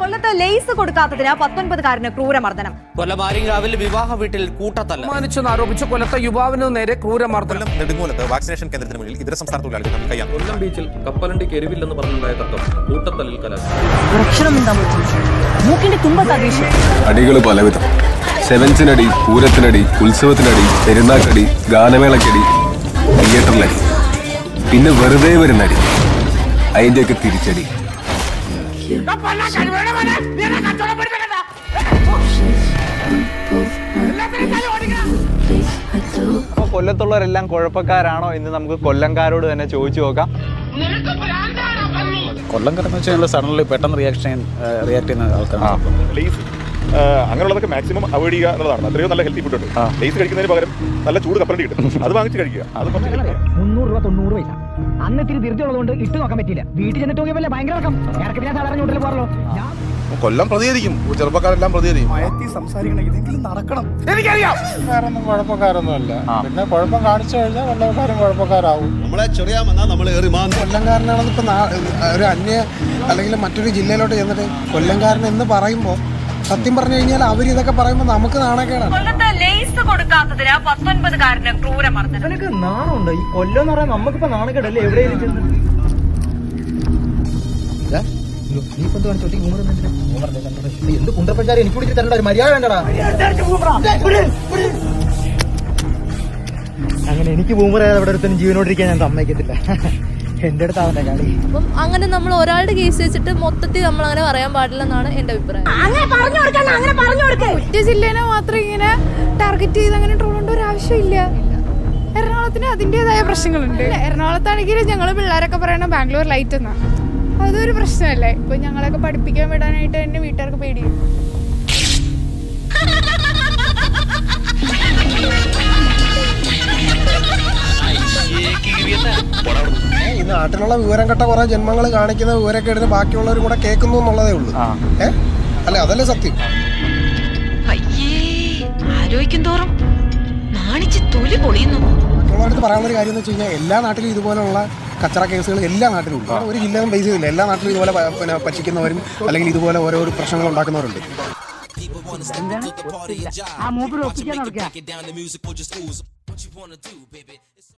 കൊല്ലത്ത് ലേസ് കൊടുക്കാത്തതിന് പത്തൊൻപതുകാരന് ക്രൂരമർദ്ദനം കൊല്ലം ആര്യങ്കാവിൽ വിവാഹ വീട്ടിൽ കൂട്ടത്തല്ല അപമാനിച്ചെന്ന് ആരോപിച്ച് കൊല്ലത്തെ യുവാവിന് നേരെ ക്രൂരമർദ്ദനം കൊല്ലം നെടുങ്ങോലത്ത് വാക്സിനേഷൻ കേന്ദ്രത്തിന് മുന്നിൽ ഇതര സംസ്ഥാന തൊഴിലാളികൾ തമ്മിൽ കയ്യാൻ കൊല്ലം ബീച്ചിൽ കപ്പലണ്ടിക്ക് എരിവില്ലെന്ന് പറഞ്ഞുണ്ടായ തർക്കം കൂട്ടത്തല്ലിൽ കലാശം ഒരക്ഷരം മിണ്ടാൻ പറ്റില്ല മൂക്കിന്റെ തുമ്പത്താ ദേഷ്യം അടികൾ പലവിധം സെവൻസിനടി പൂരത്തിനടി ഉത്സവത്തിനടി പെരുന്നാക്കടി ഗാനമേളക്കടി തിയേറ്ററിലടി പിന്നെ വെറുതെ വരുന്നടി അതിന്റെയൊക്കെ തിരിച്ചടി അപ്പോൾ കൊല്ലത്തുള്ളവരെല്ലാം കുഴപ്പക്കാരാണോ എന്ന് നമുക്ക് കൊല്ലംകാരോട് തന്നെ ചോദിച്ചു നോക്കാം കൊല്ലം കിടന്ന് വെച്ചാൽ സഡൻലി പെട്ടെന്ന് റിയാക്ഷൻ റിയാക്ട് ചെയ്യുന്ന ആൾക്കാരാണ് ലേസ് അങ്ങനെയുള്ളതൊക്കെ മാക്സിമം അവോയ്ഡ് ചെയ്യുക എന്നുള്ളതാണ് അത്രയും നല്ല ഹെൽത്തി ഫുഡ് ഉണ്ട് ലേസ് കഴിക്കുന്നതിന് പകരം നല്ല ചൂട് കപ്പലണ്ടി കിട്ടും അത് വാങ്ങിച്ച് കഴിക്കുക അത് കുറച്ച് കഴിക്കുക മുന്നൂറ് രൂപ തൊണ്ണൂറ് പൈസ അന്ന് ഇത്തിരി ധൃതിയുള്ളതുകൊണ്ട് ഇട്ട് നോക്കാൻ പറ്റില്ല വീട്ടിൽ ചെന്നിട്ട് നോക്കിയപ്പോ ഭയങ്കര ഇറക്കം ഇറക്കി ഞാൻ സാധാരണ ചൂട്ടിൽ പോറല്ലോ ഞാൻ കൊല്ലം പ്രതികരിക്കും ചെറുപ്പക്കാരെല്ലാം പ്രതികരിക്കും കുഴപ്പക്കാരൊന്നും കുഴപ്പക്കാരൊന്നുമല്ല പിന്നെ കുഴപ്പം കാണിച്ചു കഴിഞ്ഞാൽ കൊല്ലക്കാരും കുഴപ്പക്കാരാവും നമ്മളെ ചെറിയാമെന്നാ നമ്മൾ ഏറി മാന്തി കൊല്ലംകാരനാണെന്ന് ഇപ്പൊ ഒരു അന്യ അല്ലെങ്കിൽ മറ്റൊരു ജില്ലയിലോട്ട് ചെന്നിട്ട് കൊല്ലംകാരൻ എന്ന് പറയുമ്പോൾ സത്യം പറഞ്ഞു കഴിഞ്ഞാൽ അവർ ഇതൊക്കെ പറയുമ്പോൾ നമുക്ക് നാണക്കേടാണ് കൊല്ലത്ത് ലേസ് കൊടുക്കാത്തതിന് പത്തൊൻപതുകാരന് ക്രൂരമർദ്ദനം നിനക്ക് നാണുണ്ടോ ഈ കൊല്ലം എന്ന് പറയാൻ നമുക്കിപ്പോ നാണക്കേടല്ലേ എവിടെയെങ്കിലും ചെന്ന് നീ ഇപ്പൊ കാണിച്ചോട്ടി എന്ത് കുണ്ടപ്പച്ചാരി എനിക്ക് വിളിച്ച് തരണ്ട ഒരു മര്യാദ വേണ്ടടാ അങ്ങനെ എനിക്ക് ബൂമർ അവിടെ ഒരുത്തനും ജീവനോടിരിക്കാൻ ഞാൻ സമ്മതിക്കത്തില്ല എന്റെ അടുത്ത് അവന്റെ കളി അപ്പം അങ്ങനെ നമ്മൾ ഒരാളുടെ കേസ് വെച്ചിട്ട് മൊത്തത്തിൽ നമ്മൾ അങ്ങനെ പറയാൻ പാടില്ലെന്നാണ് എന്റെ അഭിപ്രായം ഒറ്റ ജില്ലേനെ മാത്രം ഇങ്ങനെ ടാർഗറ്റ് ചെയ്ത് അങ്ങനെ ട്രോൾ കൊണ്ട് ഒരു ആവശ്യമില്ല എറണാകുളത്തിന് അതിൻ്റെതായ പ്രശ്നങ്ങളുണ്ട് എറണാകുളത്താണെങ്കിൽ ഞങ്ങൾ പിള്ളേരൊക്കെ പറയണ ബാംഗ്ലൂർ ലൈറ്റ് എന്നാ അതൊരു പ്രശ്നമല്ലേ ഇപ്പൊ ഞങ്ങളൊക്കെ പഠിപ്പിക്കാൻ വിടാനായിട്ട് എന്നെ വീട്ടുകാർക്ക് പേടിയും ഈ നാട്ടിലുള്ള വിവരം കെട്ട കുറെ ജന്മങ്ങൾ കാണിക്കുന്ന വിവരക്കേടിന് ബാക്കിയുള്ളവരും കൂടെ കേൾക്കുന്നു എന്നുള്ളതേ ഉള്ളൂ ഏ അല്ലെ അതല്ലേ സത്യം അയ്യേ ആലോചിക്കും തോറും നാണിച്ച് തൊലി പൊളിയുന്നു മറ്റുള്ളവരടുത്ത് പറയാനുള്ള ഒരു കാര്യം എന്ന് വെച്ച് കഴിഞ്ഞാൽ എല്ലാ നാട്ടിലും ഇതുപോലുള്ള കച്ചറ കേസുകൾ എല്ലാ നാട്ടിലും ഉണ്ട് ഒരു ജില്ലയും ബേസ് ചെയ്തില്ല എല്ലാ നാട്ടിലും ഇതുപോലെ പ- പിന്നെ പറ്റിക്കുന്നവരും അല്ലെങ്കിൽ ഇതുപോലെ ഓരോ പ്രശ്നങ്ങൾ ഉണ്ടാക്കുന്നവരുണ്ട് ആ മൂപ്പര് ഒപ്പിക്കാൻ നടക്കുക